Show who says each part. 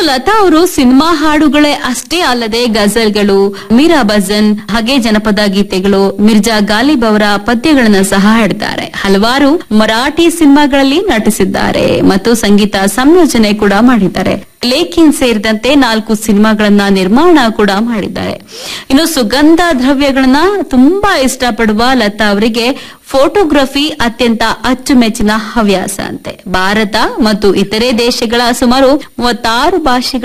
Speaker 1: ಲತಾ ಅವರು ಸಿನಿಮಾ ಹಾಡುಗಳೇ ಅಷ್ಟೇ ಅಲ್ಲದೆ ಗಜಲ್ಗಳು ಮೀರಾ ಭಜನ್ ಹಾಗೆ ಜನಪದ ಗೀತೆಗಳು ಮಿರ್ಜಾ ಗಾಲಿಬ್ ಅವರ ಪದ್ಯಗಳನ್ನ ಸಹ ಹಾಡ್ತಾರೆ ಹಲವಾರು ಮರಾಠಿ ಸಿನಿಮಾಗಳಲ್ಲಿ ನಟಿಸಿದ್ದಾರೆ ಮತ್ತು ಸಂಗೀತ ಸಂಯೋಜನೆ ಕೂಡ ಮಾಡಿದ್ದಾರೆ ಲೇಖಿನ್ ಸೇರಿದಂತೆ ನಾಲ್ಕು ಸಿನಿಮಾಗಳನ್ನ ನಿರ್ಮಾಣ ಕೂಡ ಮಾಡಿದ್ದಾರೆ ಇನ್ನು ಸುಗಂಧ ದ್ರವ್ಯಗಳನ್ನ ತುಂಬಾ ಇಷ್ಟಪಡುವ ಲತಾ ಅವರಿಗೆ ಫೋಟೋಗ್ರಫಿ ಅತ್ಯಂತ ಅಚ್ಚುಮೆಚ್ಚಿನ ಹವ್ಯಾಸ ಅಂತೆ ಭಾರತ ಮತ್ತು ಇತರೆ ದೇಶಗಳ ಸುಮಾರು ಮೂವತ್ತಾರು ಭಾಷೆಗಳ